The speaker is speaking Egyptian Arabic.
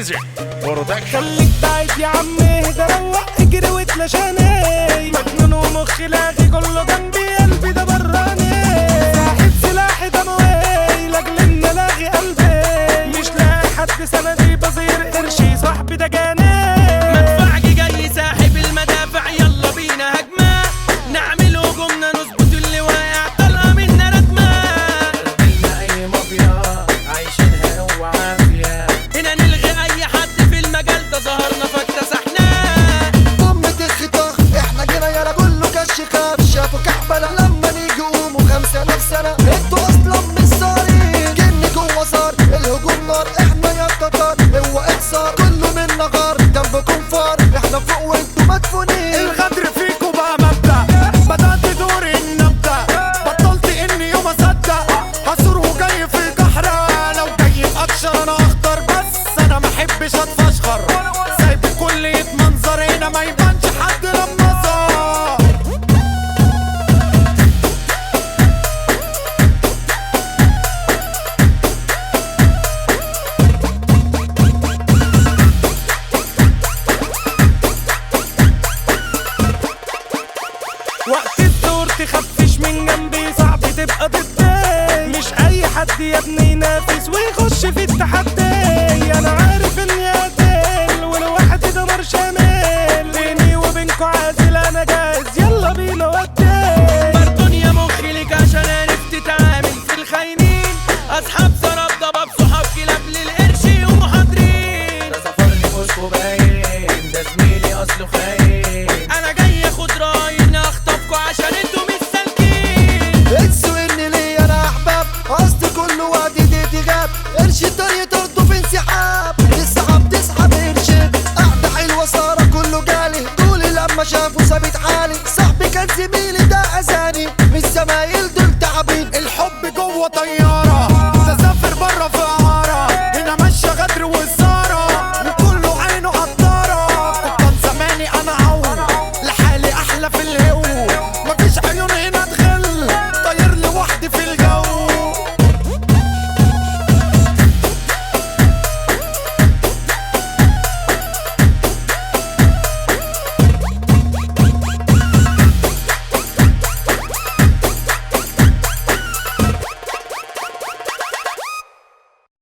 ميوزك برودكشن خليك بعيد يا عم اهدى روق اجري واتلاشاني مجنون ومخي لاغي كله جنبي قلبي ده براني ساحب سلاحي ده موي لاجل ان لاغي قلبي مش لاقي حد سندي بصير قرشي صاحبي ده جاني مدفعجي جاي ساحب المدافع يلا بينا هجمة نعمل هجومنا نظبط اللي واقع طلقة منا ردمة اي مافيا عايشينها هو عافيه هنا نلغي اي حد في المجال ده ظهرنا فاكتسحناه أمة الخطاخ احنا جينا يا كله كش خاف شافوا كحبلة لما نيجي قوموا خمسة نفس سنة انتوا اصلا مش صارين جن جوه صار الهجوم نار احنا يا التتار هو اكسار كله منا غار جنبكم فار احنا فوق وانتوا مدفونين الغدر فيكوا بقى مبدأ بدأت دوري النبدأ بطلت اني يوم اصدق هصور وجاي في كحرة لو جاي اكشر انا اخضر بس انا ما احبش اتفشخر سايب الكل يتمنظر هنا ما يبانش حد لما صار وقت الدور تخفش من جنبي صعب تبقى ضدي مش اي حد يا ابني ينافس ويخش في التحدي انا عارف اني قاتل والواحد دمر شامل بيني وبينكوا عازل انا جاهز يلا بينا ودي برضون يا مخي لك عشان عرفت تتعامل في الخاينين اصحاب سراب ضباب صحاب كلاب للقرش ومحاضرين ده سفرني فوسكو باين ده زميلي اصله خاين انا جاي اخد رايي اخطفكوا عشان انتوا مش سالكين انسوا اني ليا انا احباب قصدي كل وقت دي غاب قرش الدنيا طرده في انسحاب تسحب تسحب قرشين قعدة حلوة سارة كله جالي طولي لما شافوا ثابت حالي صاحبي كان زميلي ده اذاني مش زمايل